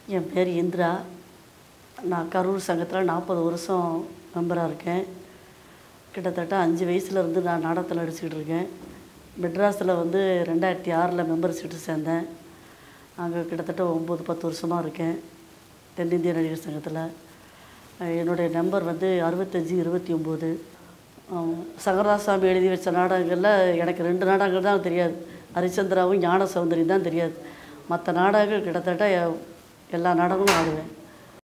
என் பேர் இந்திரா நான் கரூர் சங்கத்தில் நாற்பது வருஷம் மெம்பராக இருக்கேன் கிட்டத்தட்ட அஞ்சு வயசுலேருந்து நான் நாடகத்தில் நடிச்சுக்கிட்டு இருக்கேன் மெட்ராஸில் வந்து ரெண்டாயிரத்தி ஆறில் மெம்பர் சீட்டு சேர்ந்தேன் அங்கே கிட்டத்தட்ட ஒம்பது பத்து வருஷமாக இருக்கேன் தென்னிந்திய நடிகர் சங்கத்தில் அஹ் என்னுடைய நம்பர் வந்து அறுபத்தஞ்சி இருபத்தி ஒம்பது சங்கரதாசாமி எழுதி வச்ச நாடகங்களில் எனக்கு ரெண்டு நாடகங்கள் தான் தெரியாது ஹரிச்சந்திராவும் ஞான சௌந்தரி தான் தெரியாது மற்ற நாடகங்கள் கிட்டத்தட்ட எல்லா நாடகமும் ஆடுவேன்